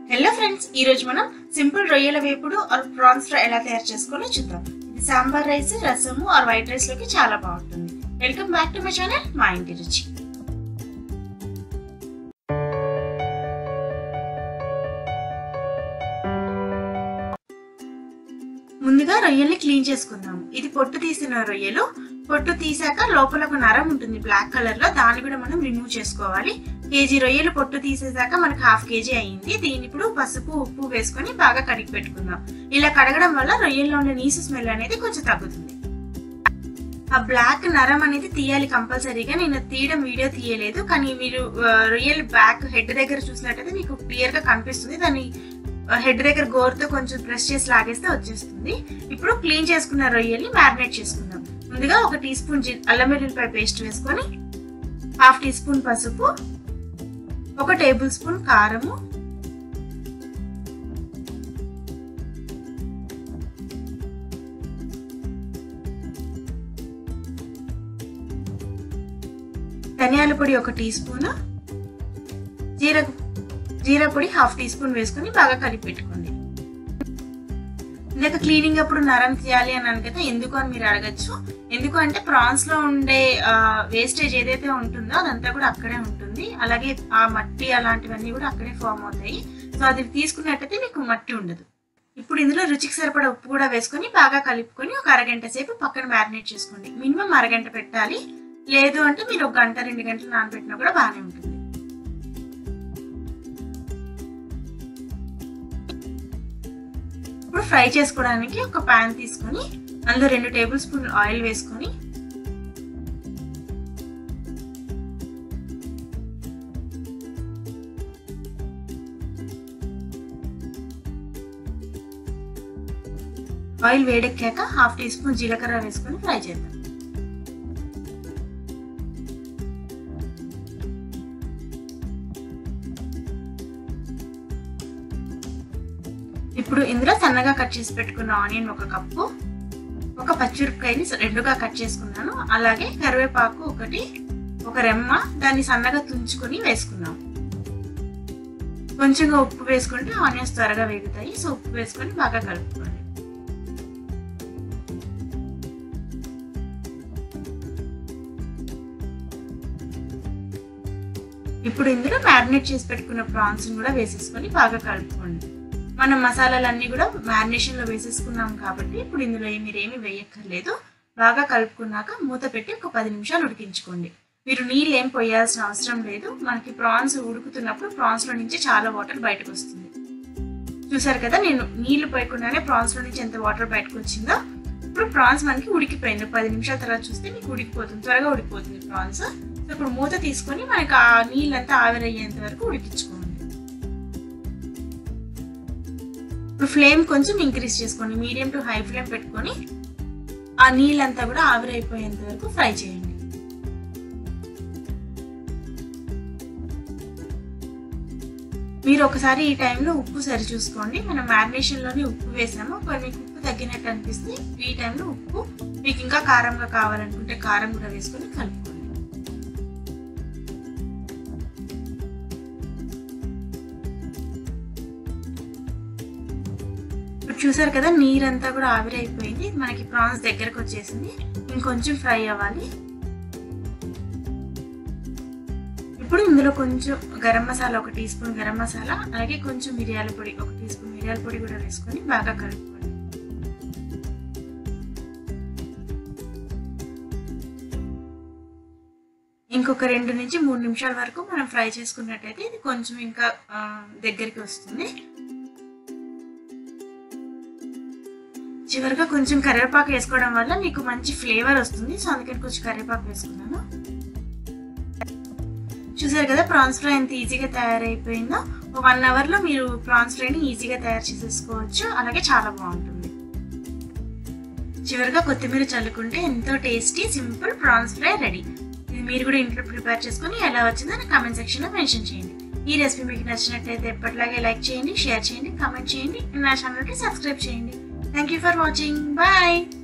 Hello friends ఈ రోజు మనం సింపుల్ రొయ్యల వేపుడు ఆర్ ప్రాన్స్ ఫ్రై ఎలా తయారు చేసుకోవాలో చూద్దాం ఇది సాంబార్ రైస్ రసము ఆర్ వైట్ రైస్ లోకి చాలా బాగుంటుంది welcome back to my channel మా ఇంటి రుచి ముందుగా రొయ్యల్ని క్లీన్ చేసుకుందాం ఇది పొట్టు తీసిన రొయ్యలు పొట్టు తీసాక లోపల ఒక నరం ఉంటుంది బ్లాక్ కలర్ లో దాన్ని కూడా మనం రిమూవ్ చేసుకోవాలి కేజీ రొయ్యలు పొట్టు తీసేసాక మనకు హాఫ్ కేజీ అయ్యింది దీన్ని ఇప్పుడు పసుపు ఉప్పు వేసుకొని బాగా కడిగి పెట్టుకుందాం ఇలా కడగడం వల్ల రొయ్యల్లో ఉండే నీసు స్మెల్ అనేది కొంచెం తగ్గుతుంది ఆ బ్లాక్ నరం అనేది తీయాలి కంపల్సరీగా నేను తీయడం వీడియో తీయలేదు కానీ మీరు రొయ్యల్ బ్యాక్ హెడ్ దగ్గర చూసినట్టయితే మీకు క్లియర్ గా కనిపిస్తుంది దాన్ని హెడ్ దగ్గర గోరుతో కొంచెం ప్రెస్ చేసి లాగేస్తే వచ్చేస్తుంది ఇప్పుడు క్లీన్ చేసుకున్న రొయ్యల్ని మ్యారినేట్ చేసుకుందాం ముందుగా ఒక టీ స్పూన్ అల్లం వెల్లుల్లిపాయ పేస్ట్ వేసుకొని హాఫ్ టీ స్పూన్ పసుపు ఒక టేబుల్ స్పూన్ కారము ధనియాల పొడి ఒక టీ స్పూన్ జీర జీరా పొడి హాఫ్ టీ స్పూన్ వేసుకొని బాగా కలిపి పెట్టుకోండి ఇందాక క్లీనింగ్ అప్పుడు నరం తీయాలి అని అనుకైతే ఎందుకు అని మీరు అడగచ్చు ఎందుకు అంటే ప్రాన్స్ లో ఉండే వేస్టేజ్ ఏదైతే ఉంటుందో అదంతా కూడా అక్కడే ఉంటుంది అలాగే ఆ మట్టి అలాంటివన్నీ కూడా అక్కడే ఫామ్ అవుతాయి సో అది తీసుకున్నట్టయితే మీకు మట్టి ఉండదు ఇప్పుడు ఇందులో రుచికి సరిపడా ఉప్పు కూడా వేసుకొని బాగా కలుపుకొని ఒక అరగంట సేపు పక్కన మ్యారినేట్ చేసుకోండి మినిమం అరగంట పెట్టాలి లేదు అంటే మీరు ఒక గంట రెండు గంటలు నానబెట్టినా కూడా బాగానే ఉంటుంది ఇప్పుడు ఫ్రై చేసుకోవడానికి ఒక ప్యాన్ తీసుకొని అందులో రెండు టేబుల్ స్పూన్ ఆయిల్ వేసుకొని ఆయిల్ వేడెక్కాక హాఫ్ టీ స్పూన్ జీలకర్ర వేసుకొని ఫ్రై చేద్దాం ఇప్పుడు ఇందులో సన్నగా కట్ చేసి పెట్టుకున్న ఆనియన్ ఒక కప్పు ఒక పచ్చిమిరపకాయని రెండుగా కట్ చేసుకున్నాను అలాగే కరివేపాకు ఒకటి ఒక రెమ్మ దాన్ని సన్నగా తుంచుకొని వేసుకున్నాం కొంచెంగా ఉప్పు వేసుకుంటే ఆనియన్స్ త్వరగా వేగుతాయి సో ఉప్పు వేసుకొని బాగా కలుపుకోండి ఇప్పుడు ఇందులో మ్యారినేట్ చేసి పెట్టుకున్న ప్రాన్స్ కూడా వేసేసుకొని బాగా కలుపుకోండి మనం మసాలాలన్నీ కూడా మ్యారినేషన్లో వేసేసుకున్నాం కాబట్టి ఇప్పుడు ఇందులో మీరు ఏమి వేయక్కర్లేదు బాగా కలుపుకున్నాక మూత పెట్టి ఒక పది నిమిషాలు ఉడికించుకోండి మీరు నీళ్ళు ఏం పోయాల్సిన అవసరం లేదు మనకి ప్రాన్స్ ఉడుకుతున్నప్పుడు ప్రాన్స్లో నుంచి చాలా వాటర్ బయటకు వస్తుంది చూసారు కదా నేను నీళ్లు పోయకుండానే ప్రాన్స్లో నుంచి ఎంత వాటర్ బయటకు వచ్చిందో ఇప్పుడు ప్రాన్స్ మనకి ఉడికిపోయింది పది నిమిషాల తర్వాత చూస్తే మీకు ఉడికిపోతుంది త్వరగా ఉడికిపోతుంది ప్రాన్స్ సో ఇప్పుడు మూత తీసుకొని మనకి ఆ నీళ్ళంతా ఆవిరయ్యేంత వరకు ఉడికించుకోండి ఇప్పుడు ఫ్లేమ్ కొంచెం ఇంక్రీజ్ చేసుకోండి మీడియం టు హై ఫ్లేమ్ పెట్టుకొని ఆ నీళ్ళంతా కూడా ఆవిరైపోయేంత వరకు ఫ్రై చేయండి మీరు ఒకసారి ఈ టైంలో ఉప్పు సరి చూసుకోండి మనం మ్యారినేషన్లోనే ఉప్పు వేసాము ఒకవేళ మీకు ఉప్పు తగ్గినట్టు అనిపిస్తే ఈ టైంలో ఉప్పు మీకు ఇంకా కారంగా కావాలనుకుంటే కారం కూడా వేసుకొని కలుపుకోండి చూసారు కదా నీరంతా కూడా ఆవిరైపోయింది మనకి ప్రాన్స్ దగ్గరకు వచ్చేసింది ఇంకొంచెం ఫ్రై అవ్వాలి ఇప్పుడు ఇందులో కొంచెం గరం మసాలా ఒక టీ స్పూన్ గరం మసాలా అలాగే కొంచెం మిరియాల పొడి ఒక టీ స్పూన్ మిరియాల పొడి కూడా వేసుకొని బాగా కలుపుకోండి ఇంకొక రెండు నుంచి మూడు నిమిషాల వరకు మనం ఫ్రై చేసుకున్నట్టయితే ఇది కొంచెం ఇంకా దగ్గరికి వస్తుంది చివరిగా కొంచెం కరివేపాకు వేసుకోవడం వల్ల మీకు మంచి ఫ్లేవర్ వస్తుంది సో అందుకని కొంచెం కరివేపాకు వేసుకున్నాను చూసారు కదా ప్రాన్స్ ఫ్రై ఎంత ఈజీగా తయారైపోయిందో ఒక వన్ అవర్లో మీరు ప్రాన్స్ ఫ్రైని ఈజీగా తయారు చేసేసుకోవచ్చు అలాగే చాలా బాగుంటుంది చివరిగా కొత్తిమీర చల్లుకుంటే ఎంతో tasty simple prawns fry ready ఇది మీరు కూడా ఇంట్లో ప్రిపేర్ చేసుకొని ఎలా వచ్చిందో నా కామెంట్ సెక్షన్లో మెన్షన్ చేయండి ఈ రెసిపీ మీకు నచ్చినట్లయితే ఎప్పటిలాగే లైక్ చేయండి షేర్ చేయండి కామెంట్ చేయండి నా ఛానల్కి సబ్స్క్రైబ్ చేయండి Thank you for watching. Bye.